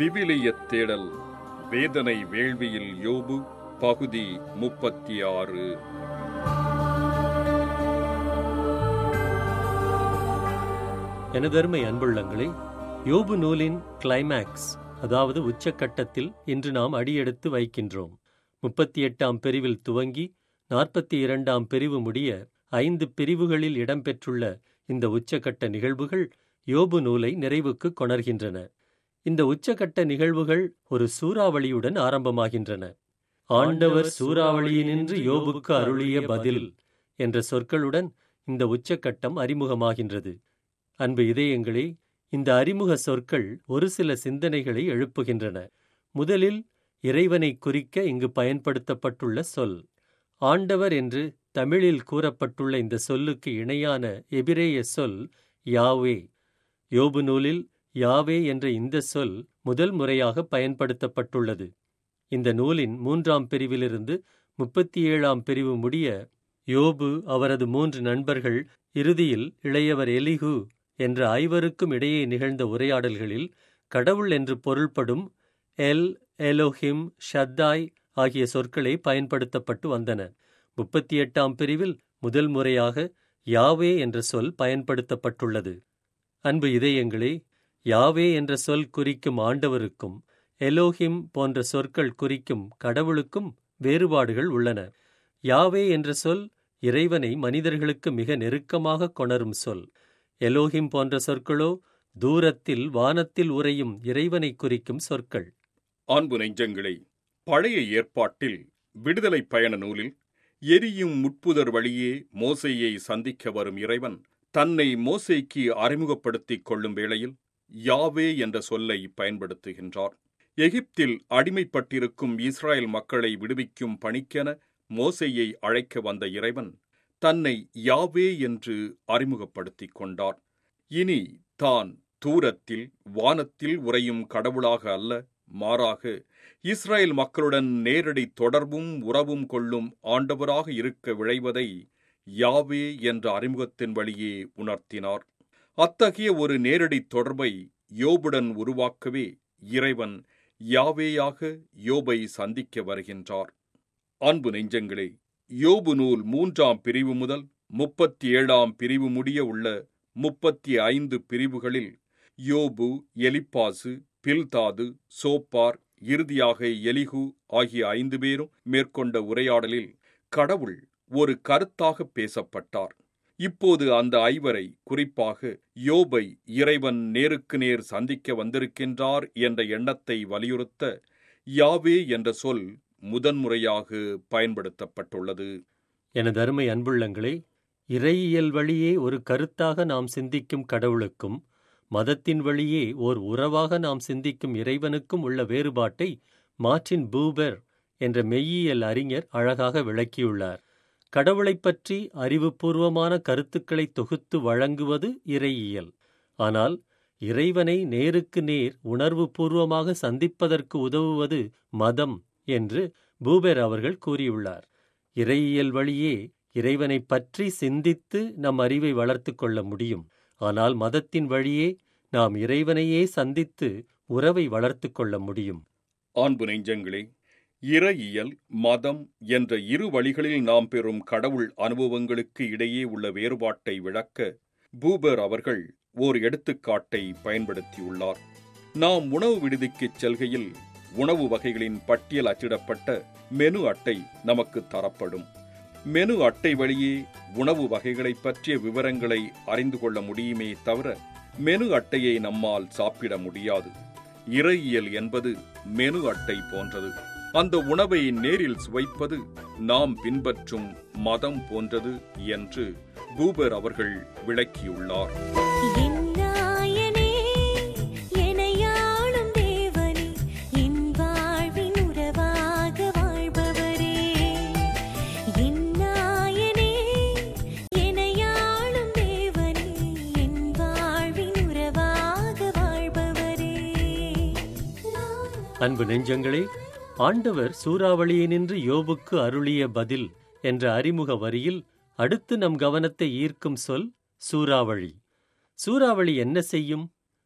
விவிலியத் தேடல் வேதனை வேள்வியில் யோபு பகுதி முப்பத்தி ஆறு எனதருமை அன்புள்ளங்களே யோபு நூலின் கிளைமேக்ஸ் அதாவது உச்சக்கட்டத்தில் இன்று நாம் அடியெடுத்து வைக்கின்றோம் முப்பத்தி எட்டாம் பிரிவில் துவங்கி நாற்பத்தி இரண்டாம் பிரிவு முடிய ஐந்து பிரிவுகளில் இடம்பெற்றுள்ள இந்த உச்சக்கட்ட நிகழ்வுகள் யோபு நூலை நிறைவுக்கு கொணர்கின்றன இந்த உச்சக்கட்ட நிகழ்வுகள் ஒரு சூறாவளியுடன் ஆரம்பமாகின்றன ஆண்டவர் சூறாவளியினின்று யோபுக்கு அருளிய பதில் என்ற சொற்களுடன் இந்த உச்சக்கட்டம் அறிமுகமாகின்றது அன்பு இதயங்களே இந்த அறிமுக சொற்கள் ஒரு சில சிந்தனைகளை எழுப்புகின்றன முதலில் இறைவனை குறிக்க இங்கு பயன்படுத்தப்பட்டுள்ள சொல் ஆண்டவர் என்று தமிழில் கூறப்பட்டுள்ள இந்த சொல்லுக்கு இணையான எபிரேய சொல் யாவே யோபு நூலில் யாவே என்ற இந்த சொல் முதல் முறையாக பயன்படுத்தப்பட்டுள்ளது இந்த நூலின் மூன்றாம் பிரிவிலிருந்து முப்பத்தி ஏழாம் பிரிவு முடிய யோபு அவரது மூன்று நண்பர்கள் இறுதியில் இளையவர் எலிகு என்ற ஐவருக்கும் இடையே நிகழ்ந்த உரையாடல்களில் கடவுள் என்று பொருள்படும் எல் எலோஹிம் ஷத்தாய் ஆகிய சொற்களே பயன்படுத்தப்பட்டு வந்தன முப்பத்தி எட்டாம் பிரிவில் முதல் முறையாக யாவே என்ற சொல் பயன்படுத்தப்பட்டுள்ளது அன்பு இதயங்களே யாவே என்ற சொல் குறிக்கும் ஆண்டவருக்கும் எலோஹிம் போன்ற சொற்கள் குறிக்கும் கடவுளுக்கும் வேறுபாடுகள் உள்ளன யாவே என்ற சொல் இறைவனை மனிதர்களுக்கு மிக நெருக்கமாக கொணரும் சொல் எலோஹிம் போன்ற சொற்களோ தூரத்தில் வானத்தில் உறையும் இறைவனை குறிக்கும் சொற்கள் அன்பு நெஞ்சங்களே பழைய ஏற்பாட்டில் விடுதலை பயண நூலில் எரியும் முட்புதர் வழியே மோசையை சந்திக்க வரும் இறைவன் தன்னை மோசைக்கு அறிமுகப்படுத்திக் கொள்ளும் வேளையில் யாவே என்ற சொல்லை பயன்படுத்துகின்றார் எகிப்தில் அடிமைப்பட்டிருக்கும் இஸ்ராயல் மக்களை விடுவிக்கும் பணிக்கென மோசையை அழைக்க வந்த இறைவன் தன்னை யாவே என்று அறிமுகப்படுத்திக் கொண்டார் இனி தான் தூரத்தில் வானத்தில் உறையும் கடவுளாக அல்ல மாறாக இஸ்ரேல் மக்களுடன் நேரடி தொடர்பும் உறவும் கொள்ளும் ஆண்டவராக இருக்க விழைவதை யாவே என்ற அறிமுகத்தின் வழியே உணர்த்தினார் அத்தகைய ஒரு நேரடி தொடர்பை யோபுடன் உருவாக்கவே இறைவன் யாவேயாக யோபை சந்திக்க வருகின்றார் அன்பு நெஞ்சங்களே யோபு நூல் மூன்றாம் பிரிவு முதல் முப்பத்தி ஏழாம் பிரிவு முடிய உள்ள முப்பத்தி ஐந்து பிரிவுகளில் யோபு எலிப்பாசு பில்தாது சோப்பார் இறுதியாக எலிகு ஆகிய ஐந்து பேரும் மேற்கொண்ட உரையாடலில் கடவுள் ஒரு கருத்தாக பேசப்பட்டார் இப்போது அந்த ஐவரை குறிப்பாக யோபை இறைவன் நேருக்கு நேர் சந்திக்க வந்திருக்கின்றார் என்ற எண்ணத்தை வலியுறுத்த யாவே என்ற சொல் முதன்முறையாக பயன்படுத்தப்பட்டுள்ளது எனது அருமை அன்புள்ளங்களே இறையியல் வழியே ஒரு கருத்தாக நாம் சிந்திக்கும் கடவுளுக்கும் மதத்தின் வழியே ஓர் உறவாக நாம் சிந்திக்கும் இறைவனுக்கும் உள்ள வேறுபாட்டை மார்டின் பூபர் என்ற மெய்யியல் அறிஞர் அழகாக விளக்கியுள்ளார் கடவுளைப் பற்றி அறிவுபூர்வமான கருத்துக்களை தொகுத்து வழங்குவது இறையியல் ஆனால் இறைவனை நேருக்கு நேர் உணர்வு பூர்வமாக சந்திப்பதற்கு உதவுவது மதம் என்று பூபெர் அவர்கள் கூறியுள்ளார் இறையியல் வழியே இறைவனை பற்றி சிந்தித்து நம் அறிவை வளர்த்து கொள்ள முடியும் ஆனால் மதத்தின் வழியே நாம் இறைவனையே சந்தித்து உறவை வளர்த்து கொள்ள முடியும் அன்பு நெஞ்சங்களே இறையியல் மதம் என்ற இரு வழிகளில் நாம் பெறும் கடவுள் அனுபவங்களுக்கு இடையே உள்ள வேறுபாட்டை விளக்க பூபர் அவர்கள் ஓர் எடுத்துக்காட்டை பயன்படுத்தியுள்ளார் நாம் உணவு விடுதிக்குச் செல்கையில் உணவு வகைகளின் பட்டியல் அச்சிடப்பட்ட மெனு அட்டை நமக்கு தரப்படும் மெனு அட்டை வழியே உணவு வகைகளைப் பற்றிய விவரங்களை அறிந்து கொள்ள முடியுமே தவிர மெனு அட்டையை நம்மால் சாப்பிட முடியாது இறையியல் என்பது மெனு அட்டை போன்றது அந்த உணவை நேரில் சுவைப்பது நாம் பின்பற்றும் மதம் போன்றது என்று பூபர் அவர்கள் விளக்கியுள்ளார் என் நாயனே எனையாளும் தேவனே என் வாழ்வின் உறவாக வாழ்பவரே என் நாயனே எனையாளும் தேவனே என் வாழ்வின் உறவாக வாழ்பவரே அன்பு நெஞ்சங்களே ஆண்டவர் சூறாவளியினின்று யோபுக்கு அருளிய பதில் என்ற அறிமுக வரியில் அடுத்து நம் கவனத்தை ஈர்க்கும் சொல் சூறாவளி சூறாவளி என்ன செய்யும்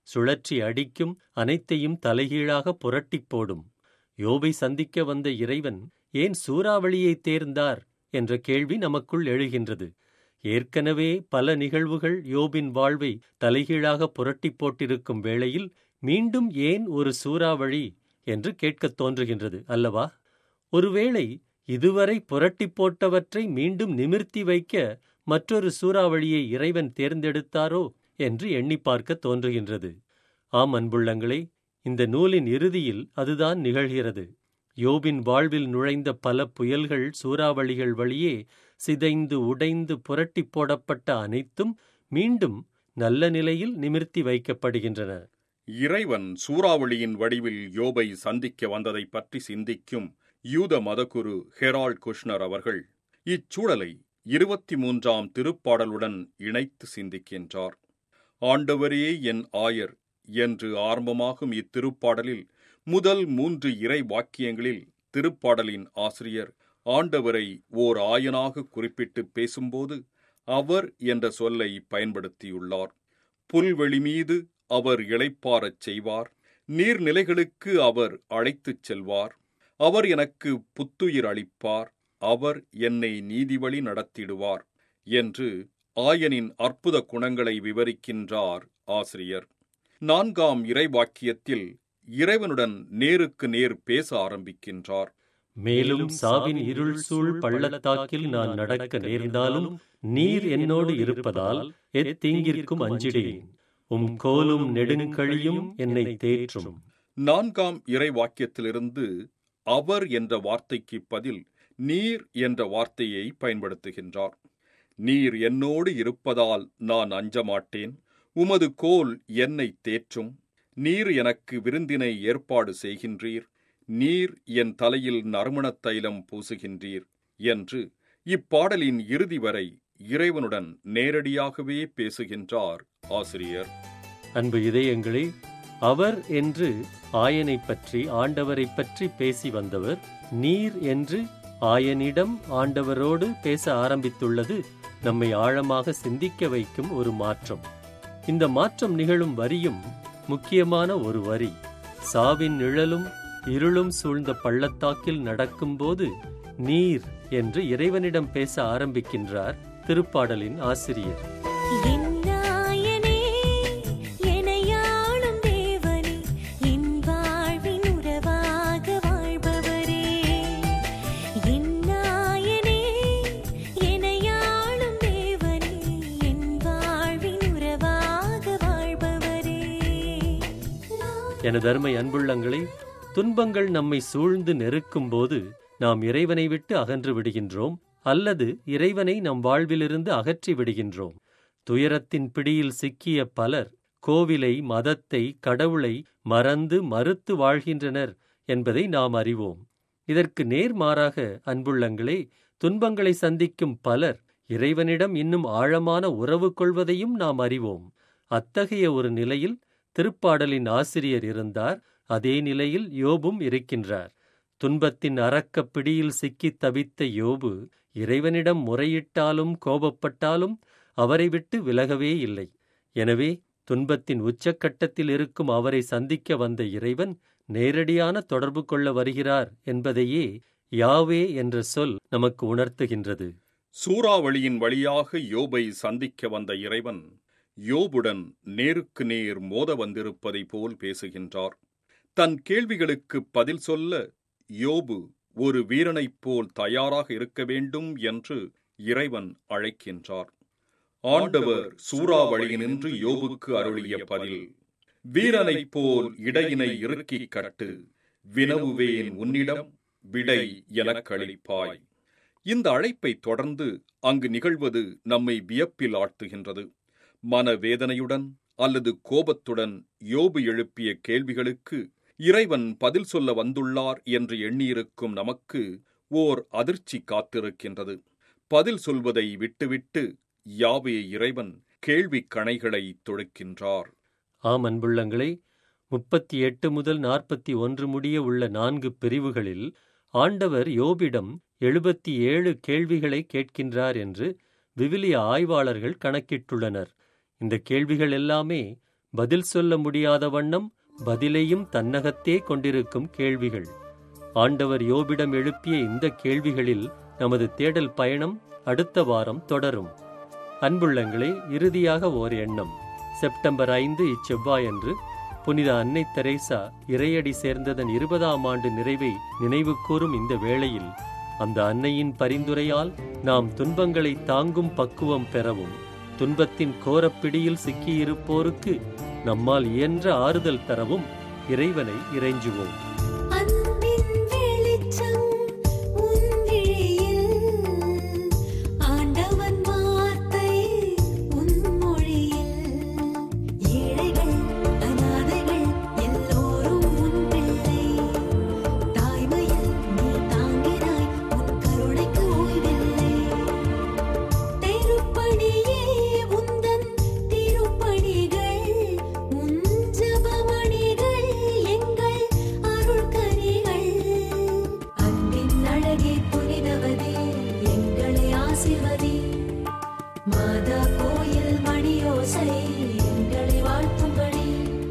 சுழற்றி அடிக்கும் அனைத்தையும் தலைகீழாக புரட்டிப் போடும் யோபை சந்திக்க வந்த இறைவன் ஏன் சூறாவளியை தேர்ந்தார் என்ற கேள்வி நமக்குள் எழுகின்றது ஏற்கனவே பல நிகழ்வுகள் யோபின் வாழ்வை தலைகீழாக புரட்டிப் போட்டிருக்கும் வேளையில் மீண்டும் ஏன் ஒரு சூறாவளி என்று கேட்கத் தோன்றுகின்றது அல்லவா ஒருவேளை இதுவரை புரட்டிப் போட்டவற்றை மீண்டும் நிமிர்த்தி வைக்க மற்றொரு சூறாவளியை இறைவன் தேர்ந்தெடுத்தாரோ என்று எண்ணி பார்க்க தோன்றுகின்றது ஆம் அன்புள்ளங்களே இந்த நூலின் இறுதியில் அதுதான் நிகழ்கிறது யோபின் வாழ்வில் நுழைந்த பல புயல்கள் சூறாவளிகள் வழியே சிதைந்து உடைந்து புரட்டிப் போடப்பட்ட அனைத்தும் மீண்டும் நல்ல நிலையில் நிமிர்த்தி வைக்கப்படுகின்றன இறைவன் சூறாவளியின் வடிவில் யோபை சந்திக்க வந்ததை பற்றி சிந்திக்கும் யூத மதகுரு ஹெரால்ட் குஷ்னர் அவர்கள் இச்சூழலை இருபத்தி மூன்றாம் திருப்பாடலுடன் இணைத்து சிந்திக்கின்றார் ஆண்டவரே என் ஆயர் என்று ஆரம்பமாகும் இத்திருப்பாடலில் முதல் மூன்று இறை வாக்கியங்களில் திருப்பாடலின் ஆசிரியர் ஆண்டவரை ஓர் ஆயனாக குறிப்பிட்டு பேசும்போது அவர் என்ற சொல்லை பயன்படுத்தியுள்ளார் புல்வெளி மீது அவர் இளைப்பாரச் செய்வார் நீர்நிலைகளுக்கு அவர் அழைத்துச் செல்வார் அவர் எனக்கு புத்துயிர் அளிப்பார் அவர் என்னை நீதிவழி நடத்திடுவார் என்று ஆயனின் அற்புத குணங்களை விவரிக்கின்றார் ஆசிரியர் நான்காம் இறைவாக்கியத்தில் இறைவனுடன் நேருக்கு நேர் பேச ஆரம்பிக்கின்றார் மேலும் சாவின் இருள் சூழ் பள்ளத்தாக்கில் நான் நடக்க நேர்ந்தாலும் நீர் என்னோடு இருப்பதால் எத்தீங்கிற்கும் அஞ்சிடேன் உம் கோலும் நெடுங்கழியும் என்னை தேற்றும் நான்காம் இறைவாக்கியத்திலிருந்து அவர் என்ற வார்த்தைக்கு பதில் நீர் என்ற வார்த்தையை பயன்படுத்துகின்றார் நீர் என்னோடு இருப்பதால் நான் அஞ்சமாட்டேன் உமது கோல் என்னை தேற்றும் நீர் எனக்கு விருந்தினை ஏற்பாடு செய்கின்றீர் நீர் என் தலையில் நறுமணத் தைலம் பூசுகின்றீர் என்று இப்பாடலின் இறுதி வரை இறைவனுடன் நேரடியாகவே பேசுகின்றார் ஆசிரியர் அன்பு இதயங்களே அவர் என்று ஆயனைப் பற்றி ஆண்டவரைப் பற்றி பேசி வந்தவர் நீர் என்று ஆயனிடம் ஆண்டவரோடு பேச ஆரம்பித்துள்ளது நம்மை ஆழமாக சிந்திக்க வைக்கும் ஒரு மாற்றம் இந்த மாற்றம் நிகழும் வரியும் முக்கியமான ஒரு வரி சாவின் நிழலும் இருளும் சூழ்ந்த பள்ளத்தாக்கில் நடக்கும்போது நீர் என்று இறைவனிடம் பேச ஆரம்பிக்கின்றார் திருப்பாடலின் ஆசிரியர் என் நாயனே எனையாளும் தேவனே என் வாழ்வின் உறவாக வாழ்பவரே என் நாயனே எனையாளும் தேவனே என் வாழ்வின் உறவாக வாழ்பவரே எனதருமை அன்புள்ளங்களே துன்பங்கள் நம்மை சூழ்ந்து நெருக்கும்போது நாம் இறைவனை விட்டு அகன்று விடுகின்றோம் அல்லது இறைவனை நம் வாழ்விலிருந்து அகற்றி விடுகின்றோம் துயரத்தின் பிடியில் சிக்கிய பலர் கோவிலை மதத்தை கடவுளை மறந்து மறுத்து வாழ்கின்றனர் என்பதை நாம் அறிவோம் இதற்கு நேர்மாறாக அன்புள்ளங்களே துன்பங்களை சந்திக்கும் பலர் இறைவனிடம் இன்னும் ஆழமான உறவு கொள்வதையும் நாம் அறிவோம் அத்தகைய ஒரு நிலையில் திருப்பாடலின் ஆசிரியர் இருந்தார் அதே நிலையில் யோபும் இருக்கின்றார் துன்பத்தின் அரக்கப் பிடியில் சிக்கித் தவித்த யோபு இறைவனிடம் முறையிட்டாலும் கோபப்பட்டாலும் அவரை விட்டு விலகவே இல்லை எனவே துன்பத்தின் உச்சக்கட்டத்தில் இருக்கும் அவரை சந்திக்க வந்த இறைவன் நேரடியான தொடர்பு கொள்ள வருகிறார் என்பதையே யாவே என்ற சொல் நமக்கு உணர்த்துகின்றது சூறாவளியின் வழியாக யோபை சந்திக்க வந்த இறைவன் யோபுடன் நேருக்கு நேர் மோத வந்திருப்பதை போல் பேசுகின்றார் தன் கேள்விகளுக்கு பதில் சொல்ல யோபு ஒரு வீரனைப் போல் தயாராக இருக்க வேண்டும் என்று இறைவன் அழைக்கின்றார் ஆண்டவர் சூறாவளியினின்று யோபுக்கு அருளிய பதில் வீரனைப் போல் இடையினை இறுக்கிக் கட்டு வினவுவேன் உன்னிடம் விடை எனக்களிப்பாய் இந்த அழைப்பை தொடர்ந்து அங்கு நிகழ்வது நம்மை வியப்பில் ஆழ்த்துகின்றது மனவேதனையுடன் அல்லது கோபத்துடன் யோபு எழுப்பிய கேள்விகளுக்கு இறைவன் பதில் சொல்ல வந்துள்ளார் என்று எண்ணியிருக்கும் நமக்கு ஓர் அதிர்ச்சி காத்திருக்கின்றது பதில் சொல்வதை விட்டுவிட்டு யாவே இறைவன் கேள்விக் கணைகளை தொடுக்கின்றார் ஆம் அன்புள்ளங்களே முப்பத்தி எட்டு முதல் நாற்பத்தி ஒன்று முடிய உள்ள நான்கு பிரிவுகளில் ஆண்டவர் யோபிடம் எழுபத்தி ஏழு கேள்விகளை கேட்கின்றார் என்று விவிலிய ஆய்வாளர்கள் கணக்கிட்டுள்ளனர் இந்த கேள்விகள் எல்லாமே பதில் சொல்ல முடியாத வண்ணம் பதிலையும் தன்னகத்தே கொண்டிருக்கும் கேள்விகள் ஆண்டவர் யோபிடம் எழுப்பிய இந்த கேள்விகளில் நமது தேடல் பயணம் அடுத்த வாரம் தொடரும் அன்புள்ளங்களே இறுதியாக ஓர் எண்ணம் செப்டம்பர் ஐந்து இச்செவ்வாயன்று புனித அன்னை தெரேசா இறையடி சேர்ந்ததன் இருபதாம் ஆண்டு நிறைவை நினைவுகூரும் இந்த வேளையில் அந்த அன்னையின் பரிந்துரையால் நாம் துன்பங்களை தாங்கும் பக்குவம் பெறவும் துன்பத்தின் கோரப்பிடியில் சிக்கியிருப்போருக்கு நம்மால் இயன்ற ஆறுதல் தரவும் இறைவனை இறைஞ்சுவோம் அன்பின் வெளிச்சம் உன் விழியில் ஆண்டவன் வார்த்தை உன் மொழியில் ஏழைகள் அநாதைகள் எல்லோரும் உன் பிள்ளை தாய்மையில் நீ தாங்கினாய் உன் கருணைக்கு ஓய்வில்லை திருப்பணியே உந்தன் திருப்பணிகள் உன் ஜபமணிகள் எங்கள் அருள்கனிகள் அன்பின் அழகே புனிதவதே எங்களை ஆசிர்வதி மாதா கோயில் மணியோசை எங்களை வாழ்த்தும்படி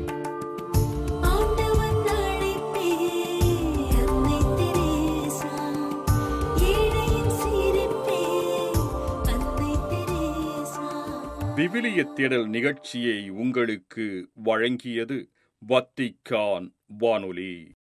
ஆண்டவன் அழைப்பே அன்னை தெரேசா ஏழையின் சிரிப்பே அன்னை தெரேசா விவிலிய தேடல் நிகழ்ச்சியை உங்களுக்கு வழங்கியது வத்திக்கான் வானொலி